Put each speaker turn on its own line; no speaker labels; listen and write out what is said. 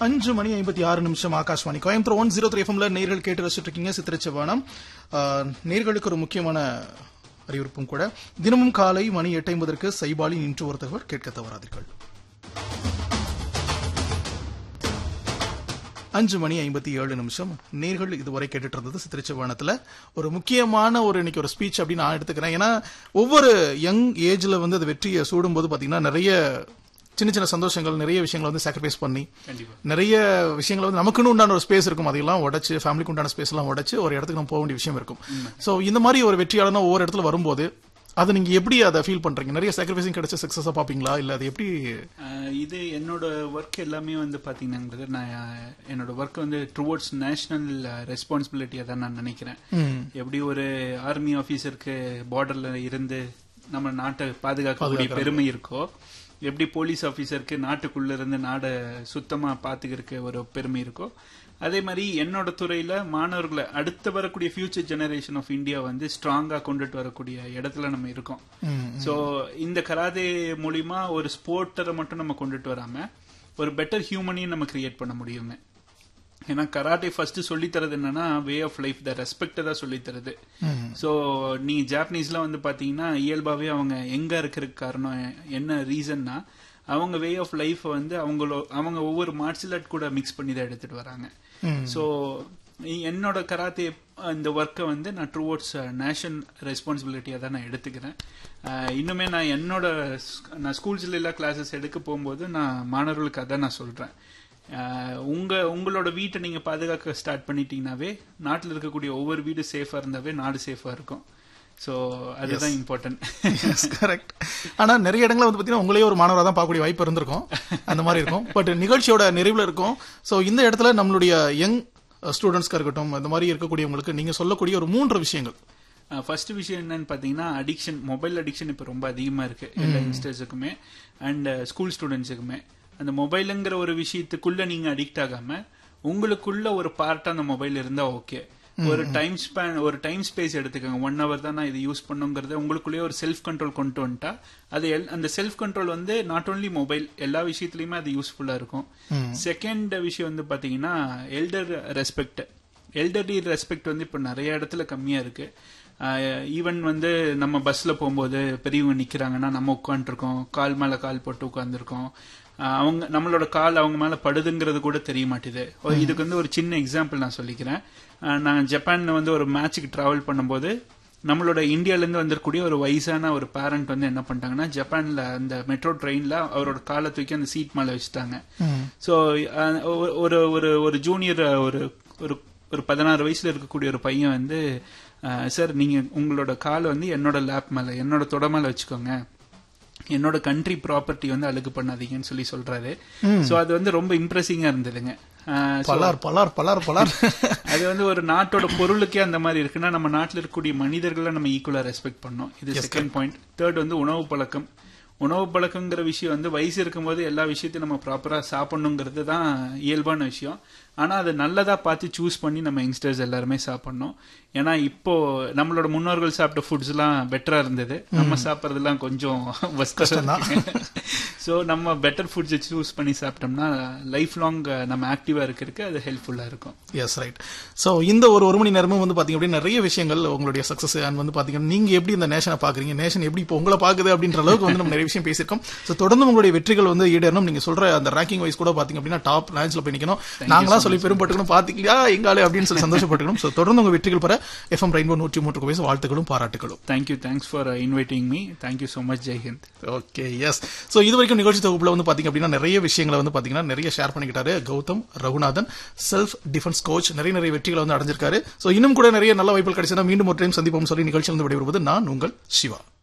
அஞ்சு மணி ஐம்பத்தி ஆறு நிமிஷம் Akashvani Coimbatore one zero three எஃப்எம்ல நேர்கள் கேட்டு ரசிச்சுட்டு இருக்கீங்க சித்திரச்சவானம் நேர்களுக்கு ஒரு முக்கியமான அறிவிப்பும் கூட தினமும் காலை மணி எட்டு ஐம்பதற்கு சைபாலி நின்று ஒருத்தவர் கேட்க தவறாதீர்கள் அஞ்சு மணி ஐம்பத்தி ஏழு நிமிஷம் நேர்கள் இதுவரை கேட்டுட்டு இருந்தது சித்திரச்சவானத்துல ஒரு முக்கியமான ஒரு இன்னைக்கு ஒரு ஸ்பீச் அப்படின்னு நான் எடுத்துக்கிறேன் ஏன்னா ஒவ்வொரு யங் ஏஜ்ல வந்து அது வெற்றியை சூடும்போது பாத்தீங்கன்னா நிறைய சின்ன சின்ன சந்தோஷங்கள் நிறைய விஷயங்களை வந்து சாக்ரிஃபைஸ் பண்ணி
கண்டிப்பா
நிறைய விஷயங்கள் வந்து நமக்குன்னு உண்டான ஒரு ஸ்பேஸ் இருக்கும் அதையெல்லாம் உடைச்சு ஃபேமிலிக்கு உண்டான ஸ்பேஸ் எல்லாம் உடைச்சு ஒரு இடத்துக்கு நம்ம போக வேண்டிய விஷயம் இருக்கும் சோ இந்த மாதிரி ஒரு வெற்றியாளனா ஒவ்வொரு இடத்துல வரும்போது அதை நீங்க எப்படி அதை ஃபீல் பண்றீங்க நிறைய சாக்ரிஃபைசிங் கிடைச்ச சக்சஸா பாப்பீங்களா இல்ல அது எப்படி
அஹ் இது என்னோட ஒர்க் எல்லாமே வந்து பாத்தீங்கன்னா நான் அஹ், என்னோட ஒர்க் வந்து டுவோர்ட்ஸ் நேஷனல் ரெஸ்பான்சிபிலிட்டியா தான் நான் நினைக்கிறேன் எப்படி ஒரு ஆர்மி ஆபீசருக்கு பார்டர்ல இருந்து நம்ம நாட்டை பாதுகாக்கக்கூடிய பெருமை இருக்கோ எப்படி போலீஸ் ஆபீசருக்கு நாட்டுக்குள்ள இருந்து நாடை சுத்தமா பாத்துக்கிறதுக்கு ஒரு பெருமை இருக்கோ அதே மாதிரி என்னோட துறையில மாணவர்களை அடுத்து வரக்கூடிய ஃபியூச்சர் ஜெனரேஷன் ஆஃப் இந்தியா வந்து ஸ்ட்ராங்கா கொண்டுட்டு வரக்கூடிய இடத்துல நம்ம இருக்கோம் சோ இந்த கராதே மூலியமா ஒரு ஸ்போர்ட்டரை மட்டும் நம்ம கொண்டுட்டு வராம ஒரு பெட்டர் ஹியூமனையும் நம்ம கிரியேட் பண்ண முடியுங்க ஏன்னா கராட்டே ஃபர்ஸ்ட் சொல்லி தரது என்னன்னா way of life the respect தான் சொல்லி தருது சோ நீ ஜாப்பனீஸ்ல வந்து பாத்தீங்கன்னா இயல்பாவே அவங்க எங்க இருக்கிறதுக்கு காரணம் என்ன ரீசன்னா அவங்க வே ஆஃப் லைஃப் வந்து அவங்களோ அவங்க ஒவ்வொரு மார்ஷல் ஆர்ட் கூட மிக்ஸ் பண்ணி தான் எடுத்துட்டு வராங்க சோ என்னோட கராத்தே இந்த ஒர்க்கை வந்து நான் ட்ரூவர்ட்ஸ் நேஷன் ரெஸ்பான்சிபிலிட்டியா தான் நான் எடுத்துக்கிறேன் அஹ் இன்னுமே நான் என்னோட ஸ்- நான் ஸ்கூல்ஸ்ல எல்லாம் கிளாஸஸ் எடுக்க போகும்போது நான் மாணவர்களுக்கு அதான் நான் சொல்றேன் அஹ் உங்க உங்களோட வீட்டை நீங்க பாதுகாக்க ஸ்டார்ட் பண்ணிட்டீங்கன்னாவே நாட்டில் இருக்கக்கூடிய ஒவ்வொரு வீடு சேஃபா இருந்தாவே நாடு சேஃபா இருக்கும் சோ அதுதான் இம்பார்ட்டன்ட்
கரெக்ட் ஆனா நிறைய இடங்கள்ல வந்து பாத்தீங்கன்னா உங்களே ஒரு மாணவரா தான் பார்க்கக்கூடிய வாய்ப்பு இருந்திருக்கும் அந்த மாதிரி இருக்கும் பட் நிகழ்ச்சியோட நிறைவுல இருக்கும் சோ இந்த இடத்துல நம்மளுடைய யங் ஸ்டூடெண்ட்ஸ்க்கு இருக்கட்டும் இந்த மாதிரி இருக்கக்கூடியவங்களுக்கு நீங்க சொல்லக்கூடிய ஒரு மூன்று விஷயங்கள்
ஃபர்ஸ்ட் விஷயம் என்னன்னு பாத்தீங்கன்னா அடிக்ஷன் மொபைல் அடிக்ஷன் இப்ப ரொம்ப அதிகமா இருக்கு எல்லா யங்ஸ்டர்ஸுக்குமே அண்ட் ஸ்கூல் ஸ்டூடெண்ட்ஸுக்குமே அந்த மொபைலுங்கிற ஒரு விஷயத்துக்குள்ள நீங்க அடிக்ட் ஆகாம உங்களுக்குள்ள ஒரு பார்ட் அந்த மொபைல் இருந்தா ஓகே ஒரு டைம் ஸ்பேன் ஒரு டைம் ஸ்பேஸ் எடுத்துக்கோங்க ஒன் ஹவர் தான் நான் இது யூஸ் பண்ணுங்கிறத உங்களுக்குள்ளேயே ஒரு செல்ஃப் கண்ட்ரோல் கொண்டு வந்துட்டா அது எல்- அந்த செல்ஃப் கண்ட்ரோல் வந்து நாட் only மொபைல் எல்லா விஷயத்துலயுமே அது யூஸ்ஃபுல்லா இருக்கும் செகண்ட் விஷயம் வந்து பாத்தீங்கன்னா எல்டர் ரெஸ்பெக்ட் எல்டர்லி ரெஸ்பெக்ட் வந்து இப்ப நிறைய இடத்துல கம்மியா இருக்கு ஈவன் வந்து நம்ம பஸ்ல போகும்போது பெரியவங்க நிக்கிறாங்கன்னா நம்ம உட்காந்துருக்கோம் கால் மேல கால் போட்டு உட்காந்துருக்கோம் அவங்க நம்மளோட கால் அவங்க மேல படுதுங்கிறது கூட தெரிய மாட்டேது ஒரு- இதுக்கு வந்து ஒரு சின்ன எக்ஸாம்பிள் நான் சொல்லிக்கிறேன் அஹ், நான் ஜப்பான்ல வந்து ஒரு மேட்சுக்கு டிராவல் பண்ணும்போது நம்மளோட இந்தியால இருந்து வந்திருக்கக்கூடிய ஒரு வயசான ஒரு பேரண்ட் வந்து என்ன பண்ணிட்டாங்கன்னா ஜப்பான்ல அந்த மெட்ரோ ட்ரெயின்ல அவரோட காலை தூக்கி அந்த சீட் மேல வச்சுட்டாங்க சோ ஒரு ஒரு ஒரு ஜூனியர் ஒரு ஒரு ஒரு பதினாறு வயசுல இருக்கக்கூடிய ஒரு பையன் வந்து சார் நீங்க உங்களோட காலை வந்து என்னோட லேப் மேல என்னோட தொட மேல வச்சுக்கோங்க என்னோட கண்ட்ரி ப்ராப்பர்ட்டி வந்து அழுகு பண்ணாதீங்கன்னு சொல்லி சொல்றாரு சோ அது வந்து ரொம்ப இம்ப்ரெசிங்கா இருந்ததுங்க அஹ், so
பலார் பலார் பலார் பலார்
அது வந்து ஒரு நாட்டோட பொருளுக்கே அந்த மாதிரி இருக்குன்னா நம்ம நாட்டில் இருக்கக்கூடிய மனிதர்களை நம்ம ஈக்குவலா ரெஸ்பெக்ட் பண்ணோம் இது செகண்ட் பாயிண்ட் தேர்ட் வந்து உணவு பழக்கம் உணவு பழக்கங்கிற விஷயம் வந்து வயசு இருக்கும்போது எல்லா விஷயத்தையும் நம்ம ப்ராப்பரா சாப்பிடணுங்கிறது தான் இயல்பான விஷயம் ஆனா அதை நல்லதா பார்த்து சூஸ் பண்ணி நம்ம யங்ஸ்டர்ஸ் எல்லாருமே சாப்பிடணும் ஏன்னா இப்போ நம்மளோட முன்னோர்கள் சாப்பிட்ட ஃபுட்ஸ் எல்லாம் பெட்டரா இருந்தது நம்ம சாப்பிட்றதெல்லாம் கொஞ்சம்
கஷ்டம்தான்.
ஸோ நம்ம பெட்டர் ஃபுட்ஸை சூஸ் பண்ணி சாப்பிட்டோம்னா லைஃப் லாங் நம்ம ஆக்டிவா இருக்கிறதுக்கு அது ஹெல்ப்ஃபுல்லா இருக்கும்
எஸ் ரைட் சோ இந்த ஒரு ஒரு மணி நேரமும் வந்து பாத்தீங்க அப்படின்னா நிறைய விஷயங்கள் உங்களுடைய சக்சஸ் அண்ட் வந்து பாத்தீங்கன்னா நீங்க எப்படி இந்த நேஷனை பாக்குறீங்க நேஷன் எப்படி இப்போ உங்களை பாக்குது அப்படின்ற அளவுக்கு வந்து நம்ம நிறைய விஷயம் பேசியிருக்கோம் சோ தொடர்ந்து உங்களுடைய வெற்றிகள் வந்து ஈடேறணும் நீங்க சொல்ற அந்த ரேங்கிங் வைஸ் கூட பாத்தீங்க அப்படின்னா டாப் ரேஞ்ச்ல போய் நிக்கணும் நாங்களாம் சொல்லி பெரும்பட்டுக்கணும் பாத்தீங்களா எங்காலே அப்படின்னு சொல்லி சந்தோஷப்பட்டுக்கணும் சோ தொடர்ந்து உங்க வெற்றிகள் பெற எஃப்எம் ரெயின்போ நூற்றி மூன்று வயசு வாழ்த்துக்களும் பாராட்டுகளும்
thank you thanks for inviting me thank you so much ஜெய்ஹிந்த்
ஓகே எஸ் சோ இது வரைக்கும் நிகழ்ச்சி தொகுப்புல வந்து பாத்தீங்க அப்படின்னா நிறைய விஷயங்களை வந்து பாத்தீங்கன்னா நிறைய ஷேர் பண்ணிக்கிட்டாரு Gautham Raghunathan self defence coach நிறைய நிறைய வெற்றிகளை வந்து அடைஞ்சிருக்காரு சோ இன்னும் கூட நிறைய நல்ல வாய்ப்புகள் கிடைச்சா மீண்டும் ஒரு டைம் சந்திப்போம் சொல்லி நிகழ்ச்சியில் வந்து விடைபெறுவது நான் உங்கள் சிவா